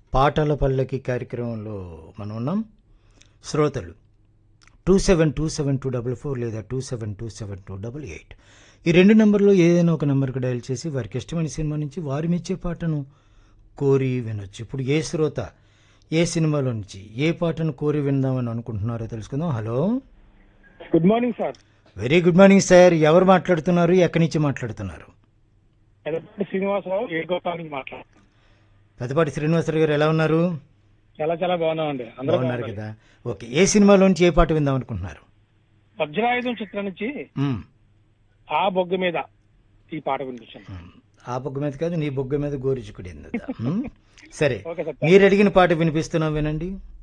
పాటల పల్లకి కార్యక్రమంలో మనం ఉన్నాం శ్రోతలు two seven two seven two double four లేదా two seven two seven two double eight ఈ రెండు నెంబర్లో ఏదైనా ఒక నెంబర్కి డయల్ చేసి వారికి ఇష్టమైన సినిమా నుంచి వారి మెచ్చే పాటను కోరి వినొచ్చు ఇప్పుడు ఏ శ్రోత ఏ సినిమాలో నుంచి ఏ పాటను కోరి విందామని అనుకుంటున్నారో తెలుసుకుందాం hello good morning sir very good morning sir ఎవరు మాట్లాడుతున్నారు ఎక్కడి నుంచి మాట్లాడుతున్నారు ఎదపటి శ్రీనివాసరావు ఏడుగోపాల నుంచి మాట్లాడు పెద్దపాటి శ్రీనివాసరావు గారు ఎలా ఉన్నారు చాలా చాలా బాగున్నామండి అందరూ బాగున్నారు కదా ఓకే ఏ సినిమాలోంచి ఏ పాట విందాం అనుకుంటున్నారు వజ్రాయుధం చిత్రం నుంచి మ్మ్. ఆ బొగ్గు మీద ఈ పాట వినిపించాను మ్మ్. ఆ బొగ్గ మీద కాదు నీ బొగ్గ మీద గోరుచుకుడింది సరే ఓకే సార్ మీరు అడిగిన పాట వినిపిస్తున్నాం వినండి